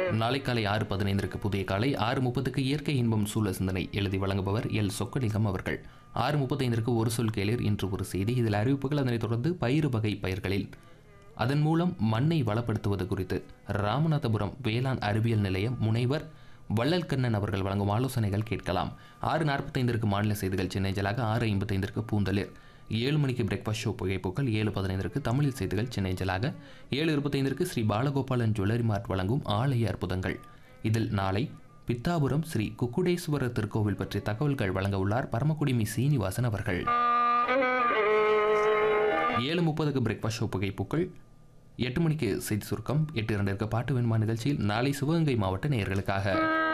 நாளை காலை ஆறு பதினைந்திற்கு புதிய காலை ஆறு முப்பதுக்கு இயற்கை இன்பம் சூழ சிந்தனை எழுதி வழங்குபவர் எல் சொக்கலிங்கம் அவர்கள் ஆறு முப்பத்தைந்திற்கு ஒரு சொல் கேளிர் இன்று ஒரு செய்தி இதில் அறிவிப்புகள் அதனைத் தொடர்ந்து பயிறு வகை பயிர்களில் அதன் மூலம் மண்ணை வளப்படுத்துவது குறித்து ராமநாதபுரம் வேளாண் அறிவியல் நிலையம் முனைவர் வள்ளல் கண்ணன் அவர்கள் வழங்கும் ஆலோசனைகள் கேட்கலாம் ஆறு நாற்பத்தைந்திற்கு மாநில செய்திகள் சென்னை ஜலாக ஆறு ஐம்பத்தைந்திற்கு பூந்தளிர் ஏழு மணிக்கு பிரேக்ஃபாஸ்ட் ஷோ புகைப்பூக்கள் ஏழு பதினைந்திற்கு தமிழில் செய்திகள் சென்னை ஜலாக ஏழு இருபத்தைந்திற்கு ஸ்ரீ பாலகோபாலன் ஜுவல்லரி மார்ட் வழங்கும் ஆலய அற்புதங்கள் இதில் நாளை பித்தாபுரம் ஸ்ரீ குக்குடேஸ்வரர் திருக்கோவில் பற்றி தகவல்கள் வழங்க உள்ளார் பரமக்குடி மி சீனிவாசன் அவர்கள் ஏழு முப்பதுக்கு பிரேக்ஃபாஸ்ட் ஷோ புகைப்பூக்கள் எட்டு மணிக்கு செய்தி சுருக்கம் எட்டு இரண்டிற்கு பாட்டு வேணுமா நிகழ்ச்சியில் நாளை சிவகங்கை மாவட்ட நேயர்களுக்காக